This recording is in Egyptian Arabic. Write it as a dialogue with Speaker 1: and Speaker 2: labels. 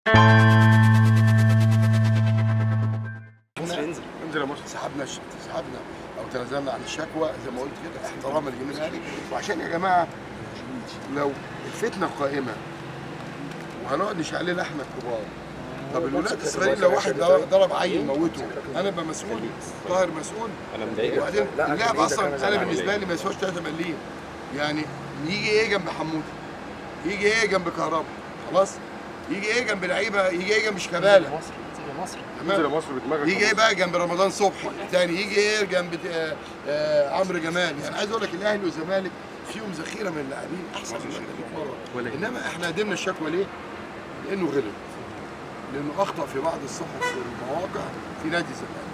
Speaker 1: انزل
Speaker 2: انزل يا مصر سحبنا الش- سحبنا او تنازلنا عن الشكوى زي ما قلت كده احتراما للجميع الاهلي وعشان يا جماعه لو الفتنه قائمه وهنقعد نشعل لنا احنا الكبار طب الولاد الاسرائيلي لو واحد ضرب عيل موته انا ابقى مسؤول طاهر مسؤول
Speaker 1: انا مضايقك
Speaker 2: وبعدين اللاعب اصلا انا بالنسبه لي ما يسواش 3 مليم يعني يجي ايه جنب حمودي يجي ايه جنب كهربا خلاص يجي ايه جنب لعيبه يجي ايه جنب شيكابالا
Speaker 3: مصر انزل يا مصر
Speaker 2: تمام
Speaker 4: مصر بدماغك
Speaker 2: يجي ايه بقى جنب رمضان صبحي تاني يجي ايه جنب آه، آه، عمرو جمال يعني عايز اقول لك الاهلي والزمالك فيهم ذخيره من اللاعبين احسن من الأهلي 100 مره انما احنا قدمنا الشكوى ليه؟ لانه غلط لانه اخطا في بعض الصحف والمواقع في نادي الزمالك